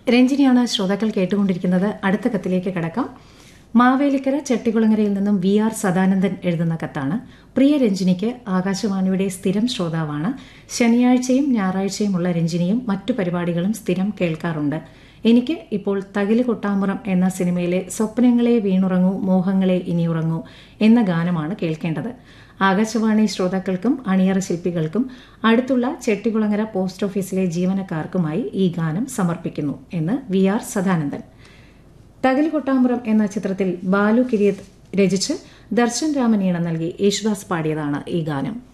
രഞ്ജിനിയാണ് ശ്രോതാക്കൾ കേട്ടുകൊണ്ടിരിക്കുന്നത് അടുത്ത കത്തിലേക്ക് കടക്കാം മാവേലിക്കര ചെട്ടികുളങ്ങരയിൽ നിന്നും വി ആർ സദാനന്ദൻ എഴുതുന്ന കത്താണ് പ്രിയ രഞ്ജിനിക്ക് ആകാശവാണിയുടെ സ്ഥിരം ശ്രോതാവാണ് ശനിയാഴ്ചയും ഞായറാഴ്ചയുമുള്ള രഞ്ജിനിയും മറ്റു പരിപാടികളും സ്ഥിരം കേൾക്കാറുണ്ട് എനിക്ക് ഇപ്പോൾ തകില് കൊട്ടാമുറം എന്ന സിനിമയിലെ സ്വപ്നങ്ങളെ വീണുറങ്ങൂ മോഹങ്ങളെ ഇനിയുറങ്ങൂ എന്ന ഗാനമാണ് കേൾക്കേണ്ടത് ആകാശവാണി ശ്രോതാക്കൾക്കും അണിയറ ശില്പികൾക്കും അടുത്തുള്ള ചെട്ടികുളങ്ങര പോസ്റ്റ് ഓഫീസിലെ ജീവനക്കാർക്കുമായി ഈ ഗാനം സമർപ്പിക്കുന്നു എന്ന് വി ആർ സദാനന്ദൻ തകിൽ കൊട്ടാമ്പുറം എന്ന ചിത്രത്തിൽ ബാലു കിരിയത്ത് രചിച്ച് ദർശൻ രാമനീണ നൽകി യേശുദാസ് പാടിയതാണ് ഈ ഗാനം